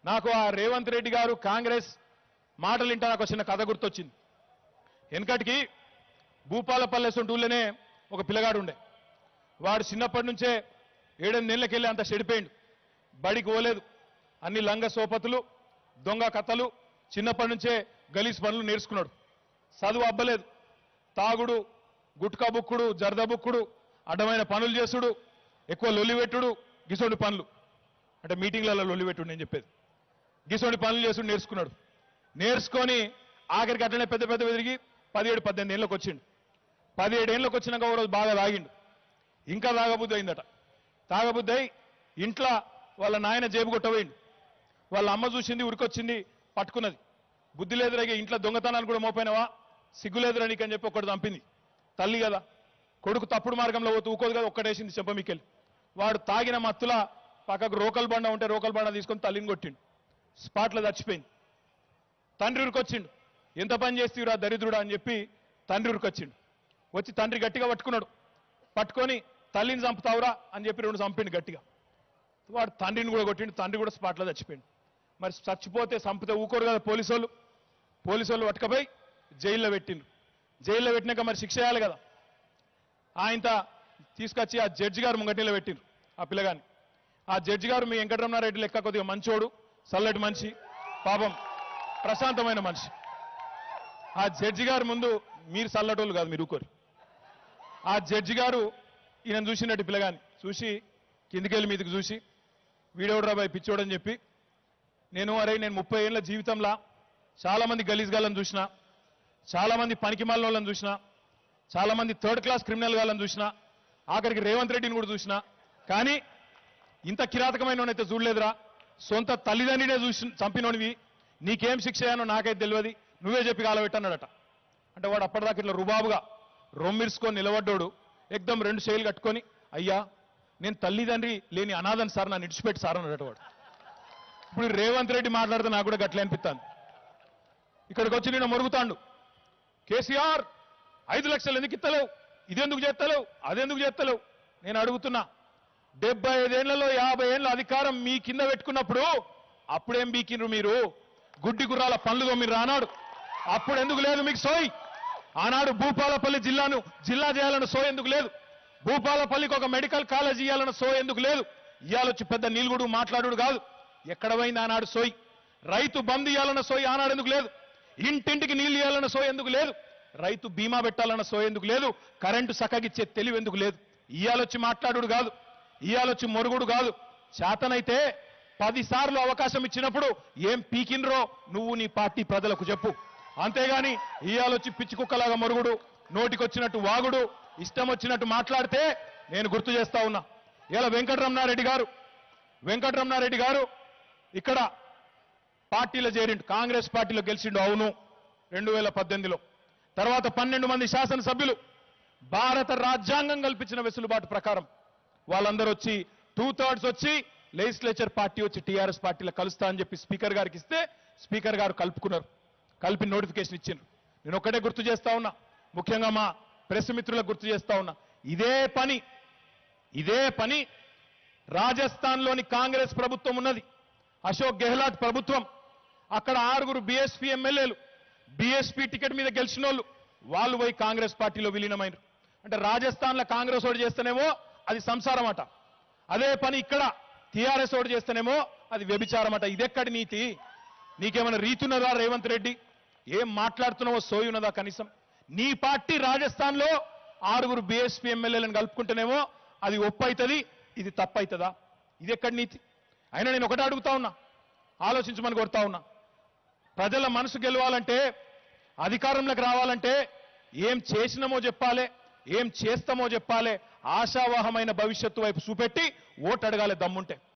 నాకు ఆ రేవంత్ రెడ్డి గారు కాంగ్రెస్ మాటలు వింటా నాకు ఒక చిన్న కథ గుర్తొచ్చింది వెనకటికి భూపాలపల్లె సొంటూళ్ళనే ఒక పిల్లగాడు ఉండే వాడు చిన్నప్పటి నుంచే ఏడెనిమిది నెలలకి వెళ్ళి అంత చెడిపోయిండు బడికి పోలేదు అన్ని లంగ సోపతులు దొంగ కథలు చిన్నప్పటి నుంచే గలీజ్ పనులు నేర్చుకున్నాడు చదువు అబ్బలేదు తాగుడు గుట్కా బుక్కుడు జర్ద బుక్కుడు అడ్డమైన పనులు చేసుడు ఎక్కువ లొల్లిపెట్టుడు గిసోడి పనులు అంటే మీటింగ్లలో లొల్లిపెట్టుడు నేను చెప్పేది గిసోడి పనులు చేసుడు నేర్చుకున్నాడు నేర్చుకొని ఆఖరికి అట్లనే పెద్ద పెద్ద తిరిగి పదిహేడు పద్దెనిమిది ఏళ్ళకి వచ్చిండు పదిహేడు ఏళ్ళకి వచ్చినాక ఒక రోజు బాగా తాగిండు ఇంకా తాగబుద్ధి అయిందట తాగబుద్ధి అయి ఇంట్లో వాళ్ళ నాయన జేబు కొట్టబోయిండు వాళ్ళ అమ్మ చూసింది ఉరికొచ్చింది పట్టుకున్నది బుద్ధి లేదురా ఇక ఇంట్లో దొంగతనాన్ని కూడా మోపోయినావా సిగ్గు లేదురా నీకు అని చెప్పి ఒకటి చంపింది తల్లి కదా కొడుకు తప్పుడు మార్గంలో పోతూ ఊకోదు కదా ఒక్కటేసింది చెంప మీకెళ్ళి వాడు తాగిన మత్తుల పక్కకు రోకల్ బండ ఉంటే రోకల్ బండ తీసుకొని తల్లిని కొట్టిండు స్పాట్లో చచ్చిపోయింది తండ్రి ఉరికొచ్చిండు ఎంత పని చేస్తీవురా దరిద్రుడా అని చెప్పి తండ్రి ఉరికొచ్చిండు వచ్చి తండ్రి గట్టిగా పట్టుకున్నాడు పట్టుకొని తల్లిని చంపుతావురా అని చెప్పి రెండు చంపిండు గట్టిగా వాడు తండ్రిని కూడా కొట్టిండు తండ్రి కూడా స్పాట్లో చచ్చిపోయిండు మరి చచ్చిపోతే చంపితే ఊకోరు కదా పోలీసు వాళ్ళు పోలీసు వాళ్ళు పట్టుకపోయి జైల్లో పెట్టిండ్రు జైల్లో పెట్టినాక మరి శిక్ష చేయాలి కదా ఆయనత తీసుకొచ్చి ఆ జడ్జి గారు ముంగటిలో పెట్టిండ్రు ఆ పిల్లగాని ఆ జడ్జి గారు మీ వెంకటరమణారెడ్డి లెక్క కొద్దిగా మంచోడు చల్లటి మనిషి పాపం ప్రశాంతమైన మనిషి ఆ జడ్జి గారు ముందు మీరు చల్లటోళ్ళు కాదు మీరు ఊకోరు ఆ జడ్జి గారు ఈయన చూసినట్టు పిల్లగాని చూసి కిందికెళ్ళి మీదకి చూసి వీడెవడరా బాయ్ పిచ్చోడని చెప్పి నేను అరే నేను ముప్పై ఏళ్ళ జీవితంలో చాలా మంది గలీజ్ గాళ్ళని చూసిన చాలా మంది పనికి వాళ్ళని చూసిన చాలా మంది థర్డ్ క్లాస్ క్రిమినల్ గాళ్ళని చూసిన ఆఖరికి రేవంత్ రెడ్డిని కూడా చూసిన కానీ ఇంత కిరాతకమైన అయితే చూడలేదురా సొంత తల్లిదండ్రినే చూసి చంపినోనివి నీకేం శిక్ష అయ్యానో నాకైతే తెలియదు నువ్వే చెప్పి కాలబెట్టన్నాడట అంటే వాడు అప్పటిదాకా ఇట్లా రుబాబుగా రొమ్మిర్చుకొని నిలబడ్డాడు ఎగ్దం రెండు శైలు కట్టుకొని అయ్యా నేను తల్లిదండ్రి లేని అనాథని సార్ నన్ను ఇడిచిపెట్టి సార్ అన్నాడట వాడు ఇప్పుడు రేవంత్ రెడ్డి మాట్లాడితే నాకు కూడా గట్లే అనిపిస్తాను ఇక్కడికి వచ్చి నేను మొరుగుతాండు కేసీఆర్ ఐదు లక్షలు ఎందుకు ఇస్తలేవు ఇదెందుకు చేస్తలేవు అదెందుకు చేస్తలేవు నేను అడుగుతున్నా డెబ్బై ఐదేళ్లలో యాభై ఏళ్ళ అధికారం మీ కింద పెట్టుకున్నప్పుడు అప్పుడేం బీకిండ్రు మీరు గుడ్డి గుర్రాల పనులు మీరు రానాడు అప్పుడు ఎందుకు లేదు మీకు సోయి ఆనాడు భూపాలపల్లి జిల్లాను జిల్లా చేయాలన్న సో ఎందుకు లేదు భూపాలపల్లికి ఒక మెడికల్ కాలేజ్ ఇవ్వాలన్న సో ఎందుకు లేదు ఇవాళొచ్చి పెద్ద నీలుగుడు మాట్లాడు కాదు ఎక్కడ పోయింది ఆనాడు సోయి రైతు బంద్ ఇవ్వాలన్న సోయి ఆనాడు ఎందుకు లేదు ఇంటింటికి నీళ్లు ఇవ్వాలన్న సో ఎందుకు లేదు రైతు బీమా పెట్టాలన్న సో ఎందుకు లేదు కరెంటు సక్కగిచ్చే తెలివి ఎందుకు లేదు ఇయాలొచ్చి మాట్లాడు కాదు ఇయాలొచ్చి మొరుగుడు కాదు చేతనైతే పది సార్లు అవకాశం ఇచ్చినప్పుడు ఏం పీకినరో నువ్వు నీ పార్టీ ప్రజలకు చెప్పు అంతేగాని ఇయాలొచ్చి పిచ్చి కుక్కలాగా మొరుగుడు నోటికొచ్చినట్టు వాగుడు ఇష్టం వచ్చినట్టు మాట్లాడితే నేను గుర్తు చేస్తా ఉన్నా ఇలా వెంకటరమణారెడ్డి గారు వెంకటరమణారెడ్డి గారు ఇక్కడ పార్టీలో చేరిండు కాంగ్రెస్ పార్టీలో గెలిచిండు అవును రెండు వేల పద్దెనిమిదిలో తర్వాత పన్నెండు మంది శాసనసభ్యులు భారత రాజ్యాంగం కల్పించిన వెసులుబాటు ప్రకారం వాళ్ళందరూ వచ్చి టూ థర్డ్స్ వచ్చి లెజిస్లేచర్ పార్టీ వచ్చి టీఆర్ఎస్ పార్టీలో కలుస్తా అని చెప్పి స్పీకర్ గారికి ఇస్తే స్పీకర్ గారు కలుపుకున్నారు కలిపి నోటిఫికేషన్ ఇచ్చిండ్రు నేను ఒక్కటే గుర్తు చేస్తా ఉన్నా ముఖ్యంగా మా ప్రెస్ మిత్రులకు గుర్తు చేస్తా ఉన్నా ఇదే పని ఇదే పని రాజస్థాన్లోని కాంగ్రెస్ ప్రభుత్వం ఉన్నది అశోక్ గెహ్లాట్ ప్రభుత్వం అక్కడ ఆరుగురు బీఎస్పీ ఎమ్మెల్యేలు బీఎస్పీ టికెట్ మీద గెలిచిన వాళ్ళు వాళ్ళు పోయి కాంగ్రెస్ పార్టీలో విలీనమైనరు అంటే రాజస్థాన్లో కాంగ్రెస్ ఓటు చేస్తేనేమో అది సంసారం అట అదే పని ఇక్కడ టీఆర్ఎస్ ఓటు చేస్తేనేమో అది వ్యభిచారం అట ఇదెక్కడి నీతి నీకేమైనా రీతి ఉన్నదా రేవంత్ రెడ్డి ఏం మాట్లాడుతున్నావో సోయి ఉన్నదా కనీసం నీ పార్టీ రాజస్థాన్లో ఆరుగురు బీఎస్పీ ఎమ్మెల్యేలను కలుపుకుంటేనేమో అది ఒప్పు అవుతుంది ఇది తప్పు అవుతుందా ఇది ఎక్కడి నీతి అయినా నేను ఒకటే అడుగుతా ఉన్నా ఆలోచించమని కొడతా ఉన్నా ప్రజల మనసు గెలవాలంటే అధికారంలోకి రావాలంటే ఏం చేసినామో చెప్పాలి ఏం చేస్తామో చెప్పాలి ఆశావాహమైన భవిష్యత్తు వైపు చూపెట్టి ఓటు అడగాలి దమ్ముంటే